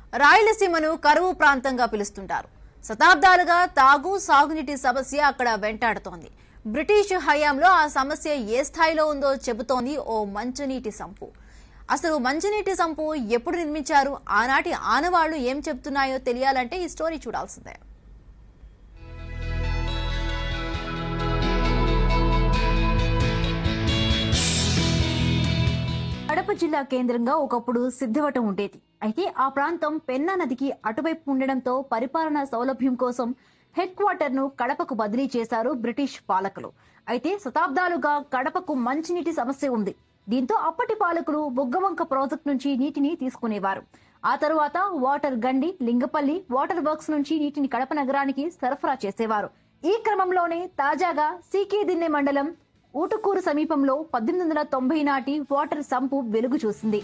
రాయలసీమను కరువు ప్రాంతంగా పిలుస్తుంటారు శతాబ్దాలుగా తాగు సాగునీటి సమస్య అక్కడ వెంటాడుతోంది బ్రిటిష్ హయాంలో ఆ సమస్య ఏ స్థాయిలో ఉందో చెబుతోంది ఓ మంచినీటి సంపు అసలు మంచినీటి సంపు ఎప్పుడు నిర్మించారు ఆనాటి ఆనవాళ్లు ఏం చెప్తున్నాయో తెలియాలంటే ఈ స్టోరీ చూడాల్సిందే కడప జిల్లా కేంద్రంగా ఒకప్పుడు సిద్ధవటం ఉండేది అయితే ఆ ప్రాంతం పెన్నా నదికి అటువైపు ఉండడంతో పరిపాలనా సౌలభ్యం కోసం హెడ్ క్వార్టర్ ను కడపకు బదిలీ చేశారు బ్రిటిష్ పాలకులు అయితే శతాబ్దాలుగా కడపకు మంచినీటి సమస్య ఉంది దీంతో అప్పటి పాలకులు బుగ్గవంక ప్రాజెక్ట్ నుంచి నీటిని తీసుకునేవారు ఆ తరువాత వాటర్ గండి లింగపల్లి వాటర్ వర్క్స్ నుంచి నీటిని కడప నగరానికి సరఫరా చేసేవారు ఈ క్రమంలోనే తాజాగా సీకే దిన్నె మండలం ఊటుకూరు సమీపంలో పద్దెనిమిది వందల తొంభై నాటి వాటర్ సంపు వెలుగు చూసింది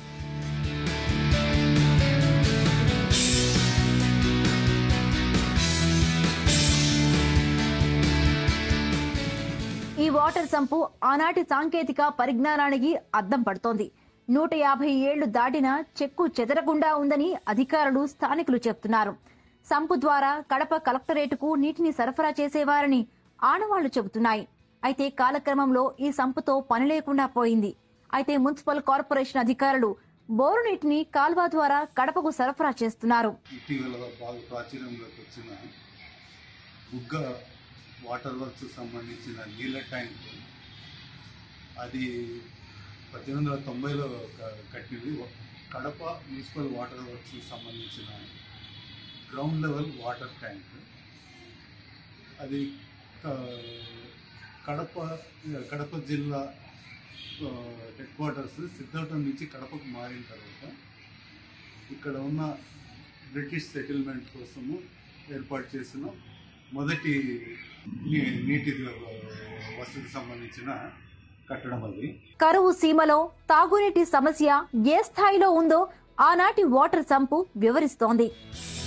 ఈ వాటర్ సంపు ఆనాటి సాంకేతిక పరిజ్ఞానానికి అద్దం పడుతోంది నూట యాభై ఏళ్లు దాటినా చెక్కు చెదరకుండా ఉందని అధికారులు స్థానికులు చెప్తున్నారు సంపు ద్వారా కడప కలెక్టరేటుకు నీటిని సరఫరా చేసేవారని ఆనవాళ్లు చెబుతున్నాయి అయితే కాలక్రమంలో ఈ సంపుతో పని లేకుండా పోయింది అయితే మున్సిపల్ కార్పొరేషన్ అధికారులు బోరు నీటిని కాల్వ ద్వారా కడపకు సరఫరా చేస్తున్నారు ఇటీవల బాగా ప్రాచుర్యంలోకి వచ్చిన బుగ్గ వాటర్ వర్క్స్ సంబంధించిన నీళ్ళ ట్యాంక్ అది పద్దెనిమిది వందల తొంభైలో క- కట్టింది కడప మున్సిపల్ వాటర్ వర్క్స్ సంబంధించిన గ్రౌండ్ లెవెల్ వాటర్ ట్యాంక్ అది క- కడప కడప జిల్లా హెడ్ క్వార్టర్స్ సిద్ధవటం నుంచి కడపకు మారిన తర్వాత ఇక్కడ ఉన్న బ్రిటిష్ సెటిల్మెంట్ కోసము ఏర్పాటు చేసిన మొదటి నీ- నీటి వసతికి సంబంధించిన కట్టడం అది కరువు సీమలో తాగునీటి సమస్య ఏ స్థాయిలో ఉందో ఆనాటి వాటర్ సంపు వివరిస్తోంది